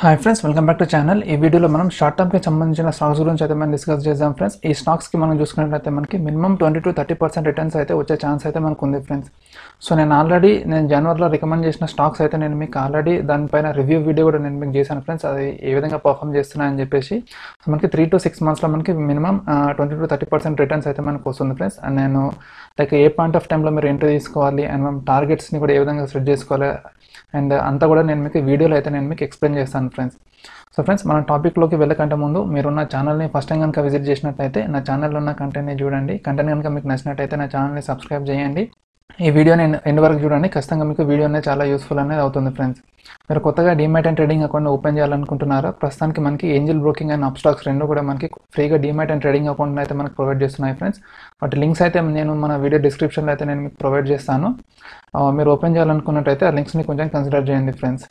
hi friends welcome back to channel ఈ వీడియోలో మనం షార్ట్ టర్మ్కి సంబంధించిన స్టాక్స్ గురించి అయితే మనం డిస్కస్ చేద్దాం ఫ్రెండ్స్ ఈ స్టాక్స్కి మనం చూసుకున్నట్లయితే మనకి minimum twenty to thirty percent returns అయితే వచ్చే ఛాన్స్ అయితే మనకు ఉంది ఫ్రెండ్స్ సో నేను ఆల్రెడీ నేను జనవరిలో రికమెండ్ చేసిన స్టాక్స్ అయితే నేను మీకు ఆల్రెడీ దానిపైన రివ్యూ వీడియో కూడా నేను మీకు చేశాను ఫ్రెండ్స్ అది ఏ విధంగా పర్ఫామ్ చేస్తున్నాయని చెప్పేసి సో మనకి త్రీ టు సిక్స్ మంత్స్లో మనకి minimum twenty to thirty percent returns అయితే మనకు వస్తుంది ఫ్రెండ్స్ అండ్ నేను లైక్ ఏ పాయింట్ ఆఫ్ టైంలో మీరు ఎంట్రీ తీసుకోవాలి అండ్ మనం టార్గెట్స్ని కూడా ఏ విధంగా సెట్ చేసుకోవాలి అండ్ అంతా కూడా నేను మీకు వీడియోలో అయితే నేను మీకు ఎక్స్ప్లెయిన్ చేస్తాను ఫ్రెండ్స్ సో ఫ్రెండ్స్ మన టాపిక్లోకి వెళ్ళకంటే ముందు మీరు నా ఛానల్ని ఫస్ట్ టైం కనుక విజిట్ చేసినట్లయితే నా ఛానల్లో ఉన్న కంటెంట్ని చూడండి కంటెంట్ కనుక మీకు నచ్చినట్టయితే నా ఛానల్ని సబ్స్క్రైబ్ చేయండి ఈ వీడియోని ఎండ్ వరకు చూడండి ఖచ్చితంగా మీకు వీడియో అనేది చాలా యూస్ఫుల్ అనేది అవుతుంది ఫ్రెండ్స్ మీరు కొత్తగా demat and trading account open చేయాలనుకుంటున్నారా ప్రస్తుతానికి మనకి ఏంజిల్ బ్రోకింగ్ అండ్ అప్స్టాక్స్ రెండు కూడా మనకి ఫ్రీగా డీమ్యాట్ అండ్ ట్రేడింగ్ అకౌంట్ అయితే మనకి ప్రొవైడ్ చేస్తున్నాయి ఫ్రెండ్స్ వాటి లింక్స్ అయితే నేను మన వీడియో డిస్క్రిప్షన్లో అయితే నేను మీకు ప్రొవైడ్ చేస్తాను ఆ, మీరు ఓపెన్ చేయాలనుకున్నట్టయితే ఆ లింక్స్ని కొంచెం కన్సిడర్ చేయండి ఫ్రెండ్స్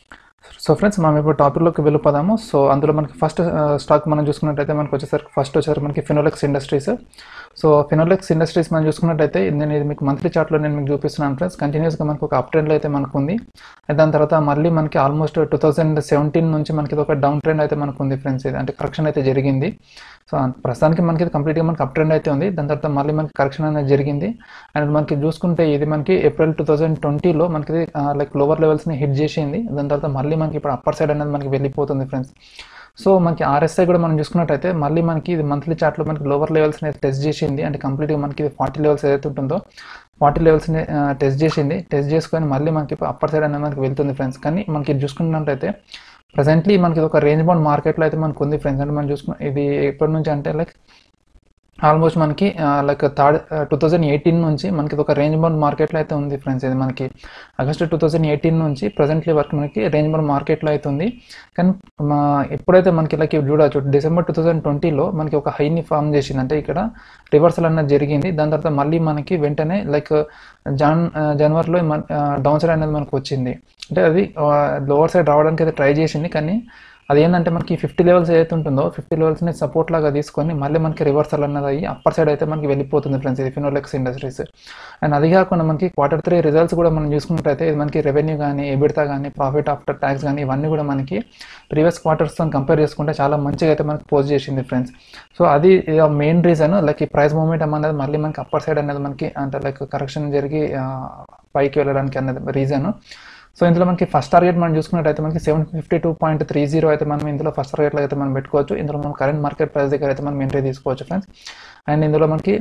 సో ఫ్రెండ్స్ మనం ఇప్పుడు టాపిక్లోకి వెళ్ళిపోదాము సో అందులో మనకి ఫస్ట్ స్టాక్ మనం చూసుకున్నట్టయితే మనకి వచ్చేసరికి ఫస్ట్ వచ్చేసరికి మనకి Finolex Industries so Finolex Industries మనం చూసుకున్నట్టయితే నేను ఇది మీకు మంత్లీ చార్ట్లో నేను మీకు చూపిస్తున్నాను ఫ్రెండ్స్ కంటిన్యూస్గా మనకు ఒక అప్ ట్రెండ్లో అయితే మనకు ఉంది దాని తర్వాత మళ్ళీ మనకి ఆల్మోస్ట్ టూ థౌసండ్ సెవెంటీన్ నుంచి మనకి ఇది ఒక డౌన్ ట్రెండ్ అయితే మనకు ఉంది ఫ్రెండ్స్ ఇది అంటే కరెక్షన్ అయితే జరిగింది సో ప్రస్తుతానికి మనకి కంప్లీట్గా మనకి అప్ ట్రెండ్ అయితే ఉంది దాని తర్వాత మళ్ళీ మనకి కరెక్షన్ అనేది జరిగింది అండ్ మనకి చూసుకుంటే ఇది మనకి ఏప్రిల్ టూ థౌసండ్ ట్వంటీలో మనకి లైక్ లోవర్ లెవెల్స్ని హిట్ చేసింది దాని తర్వాత మళ్ళీ మనకి ఇప్పుడు అప్పర్ సైడ్ అనేది మనకి వెళ్ళిపోతుంది ఫ్రెండ్స్ సో మనకి ఆర్ఎస్ఐ కూడా మనం చూసుకున్నట్టయితే మళ్ళీ మనకి ఇది మంత్లీ చార్ట్లో మనకి లోవర్ లెవెల్స్ అనేది టెస్ట్ చేసింది అంటే కంప్లీట్గా మనకి ఫార్టీ లెవెల్స్ ఏదైతే ఉంటుందో ఫార్టీ లెవెల్స్ని టెస్ట్ చేసింది టెస్ట్ చేసుకొని మళ్ళీ మనకి అప్పర్ సైడ్ అనేది మనకి వెళ్తుంది ఫ్రెండ్స్ కానీ మనకి ఇది చూసుకున్నట్టయితే ప్రజెంట్లీ మనకి ఇది ఒక రేంజ్ బౌండ్ మార్కెట్లో అయితే మనకు ఉంది ఫ్రెండ్స్ అంటే మనం చూసుకున్న ఇది ఎప్పటి నుంచి అంటే లైక్ ఆల్మోస్ట్ మనకి like third two thousand eighteen నుంచి మనకి ఇది ఒక రేంజ్ బౌండ్ మార్కెట్లో అయితే ఉంది ఫ్రెండ్స్ ఇది మనకి ఆగస్ట్ టూ థౌజండ్ ఎయిటీన్ నుంచి ప్రజెంట్లీ వరకు మనకి రేంజ్ బౌండ్ మార్కెట్లో అయితే ఉంది కానీ మా ఎప్పుడైతే మనకి లైక్ ఇవి చూడవచ్చు డిసెంబర్ టూ థౌజండ్ ట్వంటీలో మనకి ఒక హైని ఫామ్ చేసింది అంటే ఇక్కడ రివర్సల్ అన్నది జరిగింది దాని తర్వాత మళ్ళీ మనకి వెంటనే లైక్ జాన్ జనవరిలో డౌన్ సైడ్ అనేది మనకు వచ్చింది అంటే అది లోవర్ సైడ్ రావడానికి అయితే ట్రై చేసింది కానీ అది ఏంటంటే మనకి ఫిఫ్టీ లెవెల్స్ ఏదైతే ఉంటుందో ఫిఫ్టీ లెవెల్స్ని సపోర్ట్ లాగా తీసుకొని మళ్ళీ మనకి రివర్సల్ అన్నది అయ్యి అప్పర్ సైడ్ అయితే మనకి వెళ్ళిపోతుంది ఫ్రెండ్స్ ఇది ఫినోలెక్స్ ఇండస్ట్రీస్ అండ్ అది కాకుండా మనకి క్వార్టర్ త్రీ రిజల్ట్స్ కూడా మనం చూసుకున్నట్టయితే ఇది మనకి రెవెన్యూ కానీ ఎబిడ్తా కానీ ప్రాఫిట్ ఆఫ్టర్ ట్యాక్స్ కానీ ఇవన్నీ కూడా మనకి ప్రీవియస్ క్వార్టర్స్తో కంపేర్ చేసుకుంటే చాలా మంచిగా అయితే మనకి పోస్ట్ చేసింది ఫ్రెండ్స్ సో అది మెయిన్ రీజన్ లైక్ ఈ ప్రైస్ మూమెంట్ అనేది మళ్ళీ మనకి అప్పర్ సైడ్ అనేది మనకి అంటే లైక్ కరెక్షన్ జరిగి ఆ, పైకి వెళ్ళడానికి అన్నది రీజన్ సో ఇందులో మనకి ఫస్ట్ టార్గెట్ మనం చూసుకున్నట్టయితే మనకి seven fifty two point three zero అయితే మనం ఇందులో ఫస్ట్ టార్గెట్లో అయితే మనం పెట్టుకోవచ్చు ఇందులో మనం కరెంట్ మార్కెట్ ప్రైస్ దగ్గర అయితే మనం ఎంట్రీ తీసుకోవచ్చు ఫ్రెండ్స్ అండ్ ఇందులో మనకి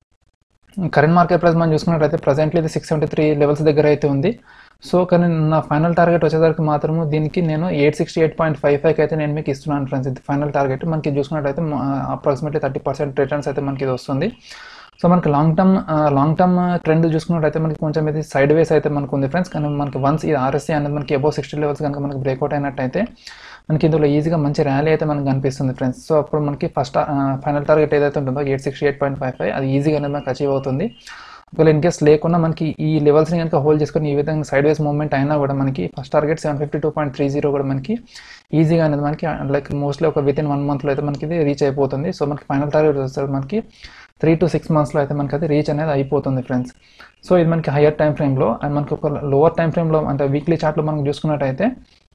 కరెంట్ మార్కెట్ ప్రైస్ మనం చూసుకున్నట్టయితే ప్రజెంట్లీ ఇది సిక్స్ సెవెంటీ త్రీ లెవెల్స్ దగ్గర అయితే ఉంది సో కానీ నా ఫైనల్ టార్గెట్ వచ్చేసరికి మాత్రము దీనికి నేను eight sixty eight point five five అయితే నేను మీకు ఇస్తున్నాను ఫ్రెండ్స్ ఇది ఫైనల్ టార్గెట్ మనకి చూసుకున్నట్టయితే అప్రాక్సిమేట్లీ థర్టీ పర్సెంట్ రిటర్న్స్ అయితే మనకి ఇది వస్తుంది సో మనకి long term long term trend చూసుకున్నట్టయితే మనకి కొంచెం ఇది సైడ్ వేస్ అయితే మనకు ఉంది ఫ్రెండ్స్ కానీ మనకి వన్స్ ఇది ఆర్ఎస్సీ అనేది మనకి అబౌవ్ సిక్స్టీ లెవెల్స్ కనుక మనకి బ్రేక్అవుట్ అయినట్టయితే మనకి ఇందులో ఈజీగా మంచి ర్యాలీ అయితే మనకు కనిపిస్తుంది ఫ్రెండ్స్ సో అప్పుడు మనకి ఫస్ట్ ఫైనల్ టార్గెట్ ఏదైతే ఉంటుందో eight sixty eight point five five అది ఈజీగా అనేది మనకి అచీవ్ అవుతుంది ఒకవేళ ఇన్ కేస్ లేకుండా మనకి ఈ లెవెల్స్ని కనుక హోల్డ్ చేసుకొని ఈ విధంగా సైడ్ వేస్ మూవ్మెంట్ అయినా కూడా మనకి first target seven fifty two point three zero కూడా మనకి ఈజీగా అనేది మనకి లైక్ మోస్ట్లీ ఒక విత్ ఇన్ వన్ మంత్లో అయితే మనకి ఇది రీచ్ అయిపోతుంది సో మనకి ఫైనల్ టార్గెట్ వస్తుంది మనకి త్రీ టు సిక్స్ మంత్స్లో అయితే మనకి అది రీచ్ అనేది అయిపోతుంది ఫ్రెండ్స్ సో ఇది మనకి హయ్యర్ టైం ఫ్రేమ్లో అండ్ మనకి ఒక లోవర్ టైం ఫ్రేమ్లో అంటే వీక్లీ చార్ట్లో మనం చూసుకున్నట్టయితే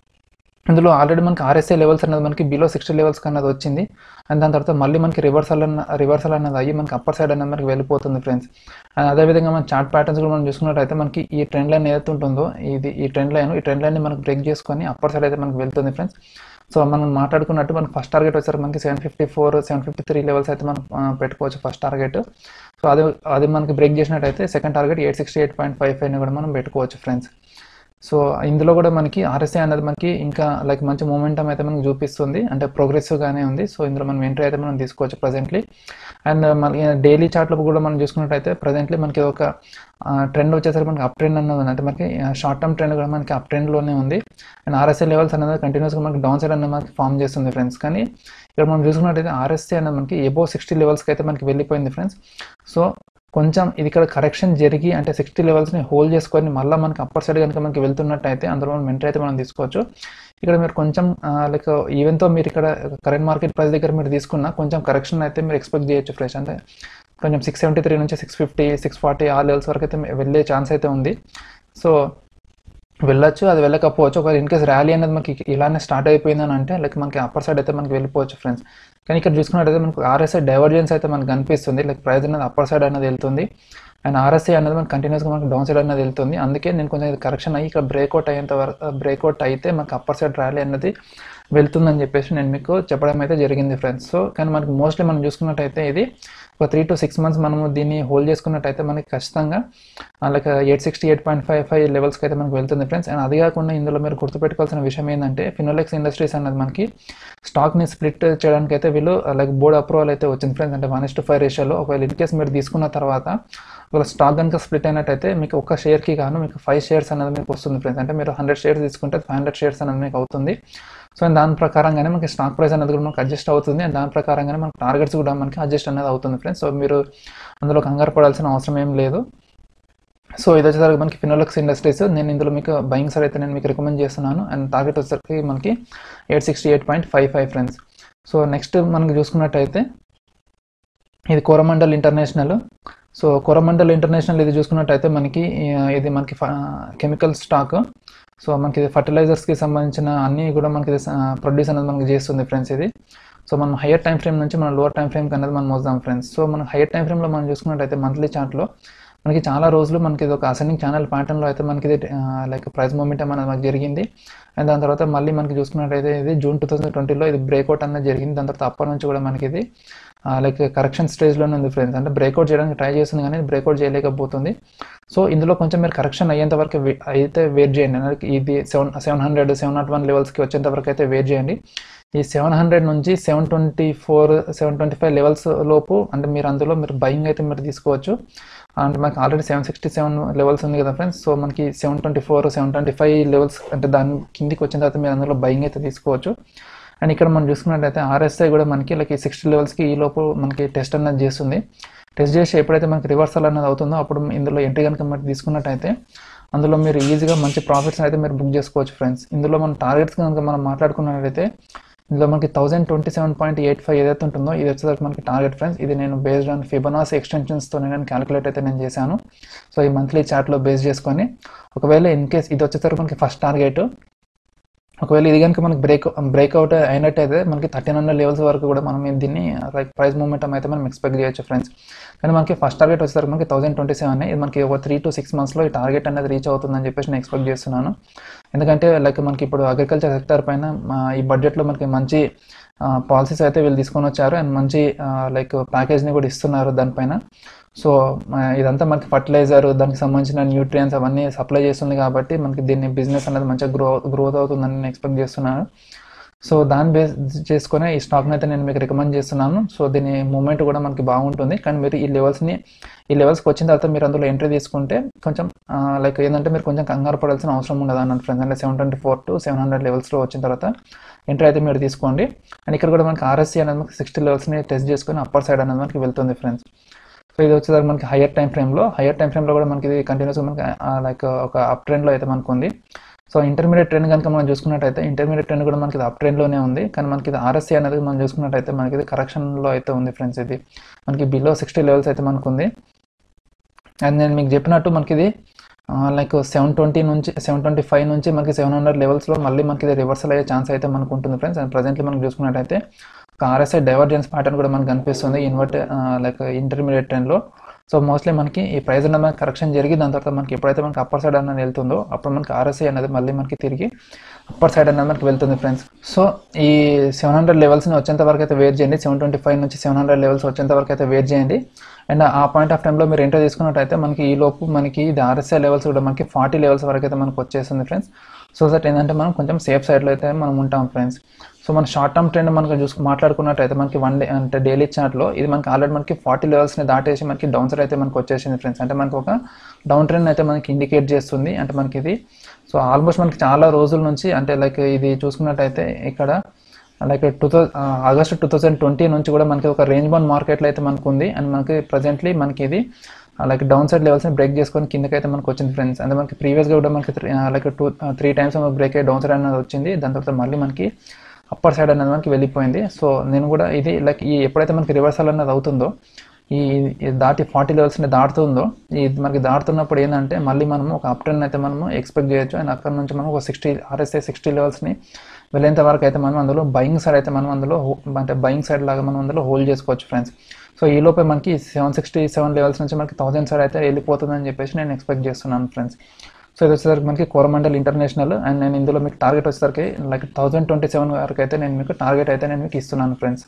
ఇందులో ఆల్రెడీ మనకి ఆర్ఎస్ఏ లెవెల్స్ అనేది మనకి బిలో సిక్స్టీ లెవెల్స్ అన్నది వచ్చింది అండ్ దాని తర్వాత మళ్ళీ మనకి రివర్సల్ అన్న రివర్సల్ అన్నది అయ్యి మనకి అప్పర్ సైడ్ అనేది మనకి వెళ్ళిపోతుంది ఫ్రెండ్స్ అండ్ అదేవిధంగా మన చార్ట్ ప్యాటర్న్స్ కూడా మనం చూసుకున్నట్టయితే మనకి ఈ ట్రెండ్ లైన్ ఏదైతే ఉంటుందో ఇది ఈ ట్రెండ్ లైన్ ఈ ట్రెండ్ లైన్ని మనకి బ్రేక్ చేసుకొని అప్పర్ సైడ్ అయితే మనకి వెళ్తుంది ఫ్రెండ్స్ సో మనం మాట్లాడుకున్నట్టు మనకి ఫస్ట్ టార్గెట్ వచ్చేసరికి మనకి seven fifty four seven fifty three levels అయితే మనం ఆ, పెట్టుకోవచ్చు ఫస్ట్ టార్గెట్ సో అది అది మనకి బ్రేక్ చేసినట్టయితే second target eight sixty eight point five ఫైవ్ని కూడా మనం పెట్టుకోవచ్చు ఫ్రెండ్స్ సో ఇందులో కూడా మనకి ఆర్ఎస్ఐ అనేది మనకి ఇంకా లైక్ మంచి మూమెంటం అయితే మనకి చూపిస్తుంది అంటే ప్రోగ్రెసివ్గానే ఉంది సో ఇందులో మనం ఎంట్రీ అయితే మనం తీసుకోవచ్చు ప్రజెంట్లీ అండ్ మనకి డైలీ చార్ట్లో కూడా మనం చూసుకున్నట్టయితే ప్రజెంట్లీ మనకి ఒక ట్రెండ్ వచ్చేసరికి మనకి అప్ ట్రెండ్ అన్నది ఉంది అంటే మనకి షార్ట్ టర్మ్ ట్రెండ్ కూడా మనకి అప్ ట్రెండ్లోనే ఉంది అండ్ ఆర్ఎస్ఐ లెవెల్స్ అనేది కంటిన్యూస్గా మనకి డౌన్ సైడ్ అనేది మనకి ఫామ్ చేస్తుంది ఫ్రెండ్స్ కానీ ఇక్కడ మనం చూసుకున్నట్టయితే ఆర్ఎస్ఐ అనేది మనకి ఎబో సిక్స్టీ లెవెల్స్కి అయితే మనకి వెళ్ళిపోయింది ఫ్రెండ్స్ సో కొంచెం ఇది ఇక్కడ కరెక్షన్ జరిగి అంటే సిక్స్టీ లెవెల్స్ని హోల్డ్ చేసుకొని మళ్ళీ మనకి అప్పర్ సైడ్ కనుక మనకి వెళ్తున్నట్టయితే అందులో మనం ఎంట్రీ అయితే మనం తీసుకోవచ్చు ఇక్కడ మీరు కొంచెం లైక్ ఈవెన్తో మీరు ఇక్కడ కరెంట్ మార్కెట్ ప్రైస్ దగ్గర మీరు తీసుకున్న కొంచెం కరెక్షన్ అయితే మీరు ఎక్స్పెక్ట్ చేయొచ్చు ఫ్రెష్ అంటే కొంచెం సిక్స్ సెవెంటీ త్రీ నుంచి సిక్స్ ఫిఫ్టీ సిక్స్ ఫార్టీ ఆ లెవెల్స్ వరకు అయితే వెళ్ళే ఛాన్స్ అయితే ఉంది సో వెళ్ళొచ్చు అది వెళ్ళకపోవచ్చు ఒకవేళ ఇన్ కేస్ ర్యాలీ అనేది మనకి ఇలానే స్టార్ట్ అయిపోయిందని అంటే లైక్ మనకి అప్పర్ సైడ్ అయితే మనకి వెళ్ళిపోవచ్చు ఫ్రెండ్స్ కానీ ఇక్కడ చూసుకున్నట్టయితే మనకు ఆర్ఎస్ఐ డైవర్జెన్స్ అయితే మనకు కనిపిస్తుంది లైక్ ప్రైస్ అనేది అప్పర్ సైడ్ అనేది వెళ్తుంది అండ్ ఆర్ఎస్ఐ అనేది మనకి కంటిన్యూస్గా మనకి డౌన్ సైడ్ అనేది వెళ్తుంది అందుకే నేను కొంచెం ఇది కరెక్షన్ అయ్యి ఇక్కడ బ్రేక్అవుట్ అయ్యేంత వరకు బ్రేక్అవుట్ అయితే మనకి అప్పర్ సైడ్ ర్యాలీ అనేది వెళ్తుందని చెప్పేసి నేను మీకు చెప్పడం అయితే జరిగింది ఫ్రెండ్స్ సో కానీ మనకి మోస్ట్లీ మనం చూసుకున్నట్టయితే ఇది ఒక త్రీ టు సిక్స్ మంత్స్ మనము దీన్ని హోల్డ్ చేసుకున్నట్టయితే మనకి ఖచ్చితంగా like eight sixty eight point five five లెవెల్స్కి అయితే మనకు వెళ్తుంది ఫ్రెండ్స్ అండ్ అది కాకుండా ఇందులో మీరు గుర్తుపెట్టుకోవాల్సిన విషయం ఏంటంటే ఫినోలెక్స్ ఇండస్ట్రీస్ అనేది మనకి స్టాక్ని స్ప్లిట్ చేయడానికి అయితే వీళ్ళు లైక్ బోర్డ్ అప్రూవల్ అయితే వచ్చింది ఫ్రెండ్స్ అంటే వన్ ఇస్ టు ఫైవ్ రేషియోలో ఒకవేళ ఇన్ కేస్ మీరు తీసుకున్న తర్వాత ఒకవేళ స్టాక్ కనుక స్ప్లిట్ అయినట్టయితే మీకు ఒక షేర్కి గాను మీకు ఫైవ్ షేర్స్ అనేది మీకు వస్తుంది ఫ్రెండ్స్ అంటే మీరు హండ్రెడ్ షేర్స్ తీసుకుంటే ఫైవ్ హండ్రెడ్ షేర్స్ అనేది మీకు అవుతుంది సో దాని ప్రకారంగానే మనకి స్టాక్ ప్రైస్ అనేది కూడా మనకి అడ్జస్ట్ అవుతుంది అండ్ దాని ప్రకారంగానే మనకి టార్గెట్స్ కూడా మనకి అడ్జస్ట్ అనేది అవుతుంది ఫ్రెండ్స్ సో మీరు అందులో కంగారు పడాల్సిన అవసరం ఏం లేదు సో ఇది వచ్చేసరికి మనకి ఫినోలక్స్ ఇండస్ట్రీస్ నేను ఇందులో మీకు బయింగ్ సార్ అయితే నేను మీకు రికమెండ్ చేస్తున్నాను అండ్ టార్గెట్ వచ్చేసరికి మనకి eight sixty eight point five five friends so next మనకి చూసుకున్నట్టయితే ఇది Coromandel International so Coromandel International ఇది చూసుకున్నట్టయితే మనకి ఆ, ఇది మనకి కెమికల్ స్టాక్ సో మనకి ఇది ఫర్టిలైజర్స్కి సంబంధించిన అన్నీ కూడా మనకి ఇది ప్రొడ్యూస్ అనేది మనకి చేస్తుంది ఫ్రెండ్స్ ఇది సో మనం హయ్యర్ టైం ఫ్రేమ్ నుంచి మనం లోవర్ టైం ఫ్రేమ్ అనేది మనం మోద్దాం ఫ్రెండ్స్ సో మనం హయ్యర్ టైం ఫ్రేమ్లో మనం చూసుకున్నట్టయితే మంత్లీ చార్ట్లో మనకి చాలా రోజులు మనకి ఇది ఒక అసెండింగ్ ఛానల్ ప్యాటర్న్లో అయితే మనకి ఇది లైక్ ప్రైస్ మూమెంటం అనేది మనకి జరిగింది అండ్ దాని తర్వాత మళ్ళీ మనకి చూసుకున్నట్టయితే ఇది జూన్ టూ థౌసండ్ ట్వంటీలో ఇది బ్రేక్అవుట్ అనేది జరిగింది దాని తర్వాత అప్పటి నుంచి కూడా మనకి ఇది లైక్ కరెక్షన్ స్టేజ్లోనే ఉంది ఫ్రెండ్స్ అంటే బ్రేక్అవుట్ చేయడానికి ట్రై చేస్తుంది కానీ బ్రేక్అవుట్ చేయలేకపోతుంది సో ఇందులో కొంచెం మీరు కరెక్షన్ అయ్యేంత వరకు వే- అయితే వెయిట్ చేయండి అంటే ఇది seven seven hundred seven nought one లెవెల్స్కి వచ్చేంత వరకు అయితే వెయిట్ చేయండి ఈ సెవెన్ హండ్రెడ్ నుంచి seven twenty four seven twenty five levels లోపు అంటే మీరు అందులో మీరు బయింగ్ అయితే మీరు తీసుకోవచ్చు అంటే మనకి already seven sixty seven levels ఉంది కదా ఫ్రెండ్స్ సో మనకి seven twenty four seven twenty five levels అంటే దాని కిందికి వచ్చిన తర్వాత మీరు అందులో బయింగ్ అయితే తీసుకోవచ్చు అండ్ ఇక్కడ మనం చూసుకున్నట్టయితే ఆర్ఎస్ఐ కూడా మనకి లైక్ సిక్స్టీ లెవెల్స్కి ఈ లోపు మనకి టెస్ట్ అనేది చేస్తుంది టెస్ట్ చేసి ఎప్పుడైతే మనకి రివర్సల్ అనేది అవుతుందో అప్పుడు ఇందులో ఎంట్రీ కనుక మీరు తీసుకున్నట్టయితే అందులో మీరు ఈజీగా మంచి ప్రాఫిట్స్ అయితే మీరు బుక్ చేసుకోవచ్చు ఫ్రెండ్స్ ఇందులో మన టార్గెట్స్ కనుక మనం మాట్లాడుకున్నట్టయితే ఇందులో మనకి thousand twenty seven point eight five ఏదైతే ఉంటుందో ఇది వచ్చేసరికి మనకి టార్గెట్ ఫ్రెండ్స్ ఇది నేను బేస్డ్ ఆన్ ఫిబనాస్ ఎక్స్టెన్షన్స్తో నేను క్యాలిక్యులేట్ అయితే నేను చేశాను సో ఈ మంత్లీ చార్ట్లో బేస్ చేసుకొని ఒకవేళ ఇన్ కేస్ ఇది వచ్చేసరికి మనకి ఫస్ట్ టార్గెట్ ఒకవేళ ఇది కనుక మనకి బ్రేక్ బ్రేక్అవుట్ అయినట్టయితే మనకి థర్టీన్ హండ్రెడ్ లెవెల్స్ వరకు కూడా మనం దీన్ని లైక్ ప్రైస్ మూమెంటం అయితే మనం ఎక్స్పెక్ట్ చేయొచ్చు ఫ్రెండ్స్ కానీ మనకి ఫస్ట్ టార్గెట్ వచ్చేసరికి మనకి థౌసండ్ ట్వంటీ సెవెన్ ఇది మనకి ఒక త్రీ టు సిక్స్ మంత్స్లో ఈ టార్గెట్ అనేది రీచ్ అవుతుందని చెప్పేసి నేను ఎక్స్పెక్ట్ చేస్తున్నాను ఎందుకంటే లైక్ మనకి ఇప్పుడు అగ్రికల్చర్ సెక్టర్ పైన ఆ, ఈ బడ్జెట్లో మనకి మంచి పాలసీస్ అయితే వీళ్ళు తీసుకొని వచ్చారు అండ్ మంచి లైక్ ప్యాకేజ్ని కూడా ఇస్తున్నారు దానిపైన సో ఆ, ఇదంతా మనకి ఫర్టిలైజర్ దానికి సంబంధించిన న్యూట్రియన్స్ అవన్నీ సప్లై చేస్తుంది కాబట్టి మనకి దీన్ని బిజినెస్ అనేది మంచిగా గ్రో గ్రోత్ అవుతుందని నేను ఎక్స్పెక్ట్ చేస్తున్నాను సో దాన్ని బేస్ చేసుకునే ఈ స్టాక్ని అయితే నేను మీకు రికమెండ్ చేస్తున్నాను సో దీని మూమెంట్ కూడా మనకి బాగుంటుంది కానీ మీరు ఈ లెవెల్స్ని ఈ లెవెల్స్కి వచ్చిన తర్వాత మీరు అందులో ఎంట్రీ తీసుకుంటే కొంచెం లైక్ ఏంటంటే మీరు కొంచెం కంగారు పడాల్సిన అవసరం ఉండదు అన్నట్టు ఫ్రెండ్స్ అంటే seven twenty four to seven hundred లెవెల్స్లో వచ్చిన తర్వాత ఎంట్రీ అయితే మీరు తీసుకోండి అండ్ ఇక్కడ కూడా మనకి ఆర్ఎస్సీ అనేది మనకి సిక్స్టీ లెవెల్స్ని టెస్ట్ చేసుకొని అప్పర్ సైడ్ అనేది మనకి వెళ్తుంది ఫ్రెండ్స్ సో ఇది వచ్చేసరికి మనకి హయ్యర్ టైం ఫ్రేమ్లో హయ్యర్ టైం ఫ్రేమ్లో కూడా మనకి ఇది కంటిన్యూస్గా మనకి లైక్ ఒక అప్ ట్రెండ్లో అయితే మనకు ఉంది సో ఇంటర్మీడియట్ ట్రెండ్ కనుక మనం చూసుకున్నట్టయితే ఇంటర్మీడియట్ ట్రెండ్ కూడా మనకి అప్ ట్రెండ్లోనే ఉంది కానీ మనకి ఇది ఆర్ఎస్సీ అనేది మనం చూసుకున్నట్టయితే మనకి ఇది కరెక్షన్లో అయితే ఉంది ఫ్రెండ్స్ ఇది మనకి బిలో సిక్స్టీ లెవెల్స్ అయితే మనకు ఉంది అండ్ నేను మీకు చెప్పినట్టు మనకి ఇది లైక్ సెవెన్ ట్వంటీ నుంచి సెవెన్ ట్వంటీ ఫైవ్ నుంచి మనకి సెవెన్ హండ్రెడ్ లెవెల్స్లో మళ్ళీ మనకి ఇది రివర్సల్ అయ్యే ఛాన్స్ అయితే మనకు ఉంటుంది ఫ్రెండ్స్ అండ్ ప్రజెంట్లీ మనం చూసుకున్నట్టయితే ఒక ఆర్ఎస్ఐ డైవర్జెన్స్ ప్యాటర్న్ కూడా మనకు కనిపిస్తుంది ఇన్వర్ట్ లైక్ ఇంటర్మీడియట్ ట్రెండ్లో సో మోస్ట్లీ మనకి ఈ ప్రైస్ అనేది మనకి కరెక్షన్ జరిగి దాని తర్వాత మనకి ఎప్పుడైతే మనకి అప్పర్ సైడ్ అనేది వెళ్తుందో అప్పుడు మనకి ఆర్ఎస్ఐ అనేది మళ్ళీ మనకి తిరిగి అప్పర్ సైడ్ అనేది మనకి వెళ్తుంది ఫ్రెండ్స్ సో ఈ సెవెన్ హండ్రెడ్ లెవెల్స్ని వచ్చేంత వరకు అయితే వెయిట్ చేయండి సెవెన్ ట్వంటీ ఫైవ్ నుంచి సెవెన్ హండ్రెడ్ లెవెల్స్ వచ్చేంత వరకు అయితే వెయిట్ చేయండి అండ్ ఆ పాయింట్ ఆఫ్ టైంలో మీరు ఎంటర్ తీసుకున్నట్టయితే మనకి ఈ లోపు మనకి ఇది ఆర్ఎస్ఐ లెవెల్స్ కూడా మనకి ఫార్టీ లెవెల్స్ వరకు అయితే మనకు వచ్చేస్తుంది ఫ్రెండ్స్ సో దట్ ఏంటంటే మనం కొంచెం సేఫ్ సైడ్లో అయితే మనం ఉంటాం ఫ్రెండ్స్ సో మన షార్ట్ టర్మ్ ట్రెండ్ మనకి చూసుకు మాట్లాడుకున్నట్టయితే మనకి వన్ డే అంటే డైలీ చార్ట్లో ఇది మనకి ఆల్రెడీ మనకి ఫార్టీ లెవెల్స్ని దాటేసి మనకి డౌన్ సైడ్ అయితే మనకి వచ్చేసింది ఫ్రెండ్స్ అంటే మనకి ఒక డౌన్ ట్రెండ్ అయితే మనకి ఇండికేట్ చేస్తుంది అంటే మనకి ఇది సో ఆల్మోస్ట్ మనకి చాలా రోజుల నుంచి అంటే లైక్ ఇది చూసుకున్నట్టయితే ఇక్కడ like two thou August two thousand twenty నుంచి కూడా మనకి ఒక రేంజ్ బౌండ్ మార్కెట్లో అయితే మనకు ఉంది అండ్ మనకి ప్రజెంట్లీ మనకి ఇది లైక్ డౌన్ సైడ్ లెవెల్స్ని బ్రేక్ చేసుకొని కిందకి అయితే మనకు వచ్చింది ఫ్రెండ్స్ అంటే మనకి ప్రీవియస్గా కూడా మనకి like two three times break అయ్యి డౌన్ సైడ్ అనేది వచ్చింది దాని తర్వాత మళ్ళీ మనకి అప్పర్ సైడ్ అనేది మనకి వెళ్ళిపోయింది సో నేను కూడా ఇది లైక్ ఈ ఎప్పుడైతే మనకి రివర్సల్ అనేది అవుతుందో ఈ ఇది దాటి ఫార్టీ లెవెల్స్ని దాటుతుందో ఇది మనకి దాటుతున్నప్పుడు ఏంటంటే మళ్ళీ మనము ఒక అప్ ట్రెండ్ అయితే మనము ఎక్స్పెక్ట్ చేయొచ్చు అండ్ అక్కడ నుంచి మనం ఒక సిక్స్టీ ఆర్ఎస్ఐ సిక్స్టీ లెవెల్స్ని వెళ్ళేంత వరకు అయితే మనం అందులో బయింగ్ సైడ్ అయితే మనం అందులో హో- అంటే బయింగ్ సైడ్ లాగా మనం అందులో హోల్డ్ చేసుకోవచ్చు ఫ్రెండ్స్ సో ఈ లోపే మనకి సెవెన్ సిక్స్టీ సెవెన్ లెవెల్స్ నుంచి మనకి థౌసండ్ సైడ్ అయితే వెళ్ళిపోతుందని చెప్పేసి నేను ఎక్స్పెక్ట్ చేస్తున్నాను ఫ్రెండ్స్ సో ఇది వచ్చేసరికి మనకి కోరమండల్ ఇంటర్నేషనల్ అండ్ నేను ఇందులో మీకు టార్గెట్ వచ్చేసరికి లైక్ థౌసండ్ ట్వంటీ సెవెన్ వరకు అయితే నేను మీకు టార్గెట్ అయితే నేను మీకు ఇస్తున్నాను ఫ్రెండ్స్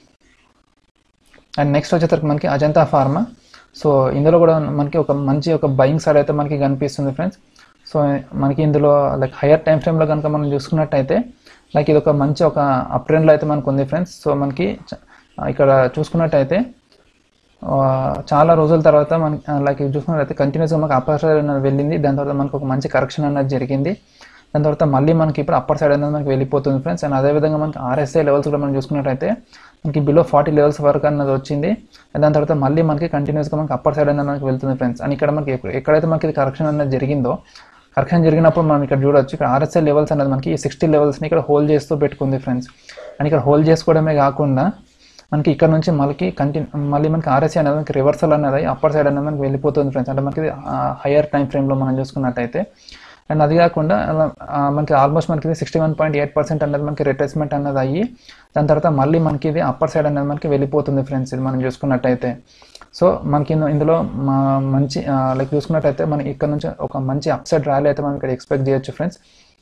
అండ్ నెక్స్ట్ వచ్చేసరికి మనకి అజంతా ఫార్మా సో ఇందులో కూడా మనకి ఒక మంచి ఒక బయింగ్ సైడ్ అయితే మనకి కనిపిస్తుంది ఫ్రెండ్స్ సో మనకి ఇందులో లైక్ హయ్యర్ టైం ఫ్రేమ్లో కనుక మనం చూసుకున్నట్టయితే లైక్ ఇది ఒక మంచి ఒక అప్ ట్రెండ్లో అయితే మనకు ఉంది ఫ్రెండ్స్ సో మనకి చ- ఇక్కడ చూసుకున్నట్టయితే ఆ, చాలా రోజుల తర్వాత మనకి లైక్ చూసుకున్నట్లయితే కంటిన్యూస్గా మనకి అప్పర్ సైడ్ అనేది వెళ్ళింది దాని తర్వాత మనకు ఒక మంచి కరెక్షన్ అనేది జరిగింది దాని తర్వాత మళ్ళీ మనకి ఇప్పుడు అప్పర్ సైడ్ అనేది మనకి వెళ్ళిపోతుంది ఫ్రెండ్స్ అండ్ అదేవిధంగా మనకి ఆర్ఎస్ఐ లెవెల్స్ కూడా మనం చూసుకున్నట్టయితే మనకి బిలో ఫార్టీ లెవెల్స్ వరకు అన్నది వచ్చింది అండ్ దాని తర్వాత మళ్ళీ మనకి కంటిన్యూస్గా మనకి అప్పర్ సైడ్ అనేది మనకి వెళ్తుంది ఫ్రెండ్స్ అండ్ ఇక్కడ మనకి ఎక్కడ- ఎక్కడైతే మనకి ఇది కరెక్షన్ అనేది జరిగిందో కరెక్షన్ జరిగినప్పుడు మనం ఇక్కడ చూడొచ్చు ఇక్కడ ఆర్ఎస్ఐ లెవెల్స్ అనేది మనకి సిక్స్టీ లెవెల్స్ని ఇక్కడ హోల్డ్ చేస్తూ పెట్టుకుంది ఫ్రెండ్స్ అండ్ ఇక్కడ హోల్డ్ చేసుకోవడమే కాకుండా మనకి ఇక్కడ నుంచి మళ్ళీ కంటిన్యూ మళ్ళీ మనకి ఆర్ఎస్సీ అనేది మనకి రివర్సల్ అనేది అప్పర్ సైడ్ అనేది మనకి వెళ్ళిపోతుంది ఫ్రెండ్స్ అంటే మనకి హయ్యర్ టైం ఫ్రేమ్లో మనం చూసుకున్నట్టయితే అండ్ అది కాకుండా అలా, ఆ, మనకి ఆల్మోస్ట్ మనకి ఇది sixty one point eight percent అనేది మనకి రిట్రేస్మెంట్ అనేది అయ్యి దాని తర్వాత మళ్ళీ మనకి ఇది అప్పర్ సైడ్ అనేది మనకి వెళ్ళిపోతుంది ఫ్రెండ్స్ ఇది మనం చూసుకున్నట్టయితే సో మనకి ఇందు- ఇందులో మా మంచి లైక్ చూసుకున్నట్టయితే మనం ఇక్కడ నుంచి ఒక మంచి అప్సైడ్ ర్యాలీ అయితే మనం ఇక్కడ ఎక్స్పెక్ట్ చేయొచ్చు ఫ్రెండ్స్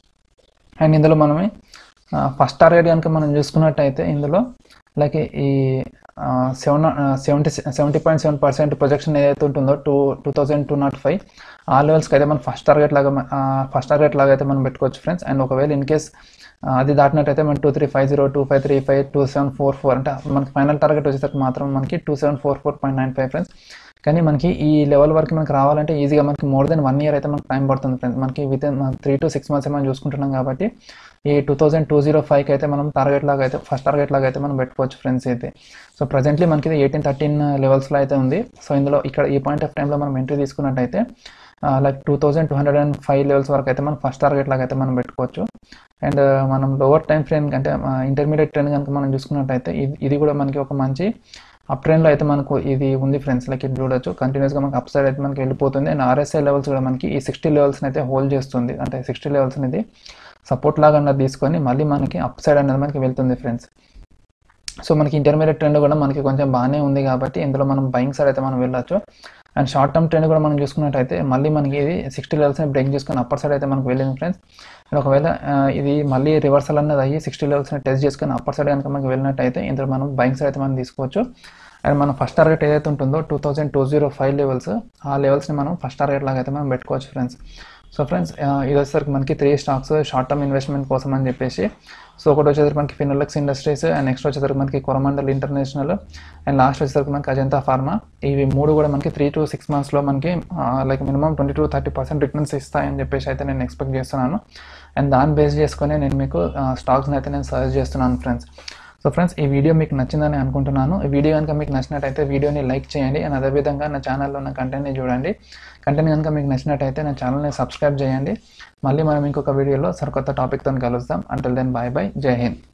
అండ్ ఇందులో మనమే ఫస్ట్ టార్గెట్ కనుక మనం చూసుకున్నట్టయితే ఇందులో లైక్ ఈ seven seventy seventy point seven percent projection ఏదైతే ఉంటుందో two two thousand two nought five ఆ లెవెల్స్కి అయితే మనం ఫస్ట్ టార్గెట్ లాగా ఫస్ట్ టార్గెట్ లాగా అయితే మనం పెట్టుకోవచ్చు ఫ్రెండ్స్ అండ్ ఒకవేళ ఇన్ కేస్ అది దాటినట్టయితే మనం two three five zero two five three five two seven four four అంటే మనకి ఫైనల్ టార్గెట్ వచ్చేసరికి మాత్రం మనకి two seven four four point nine five friends కానీ మనకి ఈ లెవెల్ వరకు మనకి రావాలంటే ఈజీగా మనకి మోర్ దెన్ వన్ ఇయర్ అయితే మనకి టైం పడుతుంది ఫ్రెండ్స్ మనకి within three to six months మనం చూసుకుంటున్నాం కాబట్టి ఈ టూ థౌసండ్ టూ జీరో ఫైవ్కి అయితే మనం టార్గెట్ లాగా అయితే ఫస్ట్ టార్గెట్ లాగా అయితే మనం పెట్టుకోవచ్చు ఫ్రెండ్స్ అయితే సో ప్రజెంట్లీ మనకి ఇది ఎయిటీన్ థర్టీన్ లెవెల్స్లో అయితే ఉంది సో ఇందులో ఇక్కడ ఈ పాయింట్ ఆఫ్ టైంలో మనం ఎంట్రీ తీసుకున్నట్టయితే like two thousand two hundred and five levels వరకు అయితే మనం ఫస్ట్ టార్గెట్ లాగా అయితే మనం పెట్టుకోవచ్చు అండ్ మనం లోవర్ టైం ఫ్రేమ్ అంటే ఇంటర్మీడియట్ ట్రెండ్ కనుక మనం చూసుకున్నట్టయితే ఇది ఇది కూడా మనకి ఒక మంచి అప్ ట్రెండ్లో అయితే మనకు ఇది ఉంది ఫ్రెండ్స్ లైక్ ఇది చూడొచ్చు కంటిన్యూస్గా మనకి అప్ సైడ్ అయితే మనకి వెళ్ళిపోతుంది అండ్ ఆర్ఎస్ఐ లెవెల్స్ కూడా మనకి ఈ సిక్స్టీ లెవెల్స్ని అయితే హోల్డ్ చేస్తుంది అంటే సిక్స్టీ లెవెల్స్ అనేది సపోర్ట్ లాగా అన్నది తీసుకొని మళ్ళీ మనకి అప్ సైడ్ అనేది మనకి వెళ్తుంది ఫ్రెండ్స్ సో మనకి ఇంటర్మీడియట్ ట్రెండ్ కూడా మనకి కొంచెం బాగానే ఉంది కాబట్టి ఇందులో మనం బయింగ్ సైడ్ అయితే మనం వెళ్ళొచ్చు అండ్ షార్ట్ టర్మ్ ట్రెండ్ కూడా మనం చూసుకున్నట్టయితే మళ్ళీ మనకి ఇది సిక్స్టీ లెవెల్స్ని బ్రేక్ చేసుకొని అప్పర్ సైడ్ అయితే మనకు వెళ్ళింది ఫ్రెండ్స్ అండ్ ఒకవేళ ఆ, ఇది మళ్ళీ రివర్సల్ అనేది అయ్యి సిక్స్టీ లెవెల్స్ని టెస్ట్ చేసుకొని అప్పర్ సైడ్ కనుక మనకి వెళ్ళినట్టయితే ఇందులో మనం బయింగ్ సైడ్ అయితే మనం తీసుకోవచ్చు అండ్ మన ఫస్ట్ టార్గెట్ ఏదైతే ఉంటుందో two thousand two zero five levels ఆ లెవెల్స్ని మనం ఫస్ట్ టార్గెట్ లాగా అయితే మనం పెట్టుకోవచ్చు ఫ్రెండ్స్ సో ఫ్రెండ్స్ ఇది వచ్చేసరికి మనకి three stocks short term investment కోసం అని చెప్పేసి సో ఒకటి వచ్చేసరికి మనకి ఫినోలెక్స్ ఇండస్ట్రీస్ అండ్ నెక్స్ట్ వచ్చేసరికి మనకి కొరమండల్ ఇంటర్నేషనల్ అండ్ లాస్ట్ వచ్చేసరికి మనకి అజంతా ఫార్మా ఇవి మూడు కూడా మనకి త్రీ టు సిక్స్ మంత్స్లో మనకి like minimum twenty to thirty percent returns ఇస్తాయని చెప్పేసి అయితే నేను ఎక్స్పెక్ట్ చేస్తున్నాను అండ్ దాన్ని బేస్ చేసుకొని నేను మీకు స్టాక్స్ని అయితే నేను సజెస్ట్ చేస్తున్నాను ఫ్రెండ్స్ సో ఫ్రెండ్స్ ఈ వీడియో మీకు నచ్చిందని అనుకుంటున్నాను ఈ వీడియో కనుక మీకు నచ్చినట్టయితే వీడియోని లైక్ చేయండి అండ్ అదేవిధంగా నా ఛానల్లో ఉన్న కంటెంట్ని చూడండి కంటెంట్ కనుక మీకు నచ్చినట్టయితే నా ఛానల్ని సబ్స్క్రైబ్ చేయండి మళ్ళీ మనం ఇంకొక వీడియోలో సరికొత్త టాపిక్తో కలుస్తాం అంటిల్ దెన్ బాయ్ బాయ్ జై హింద్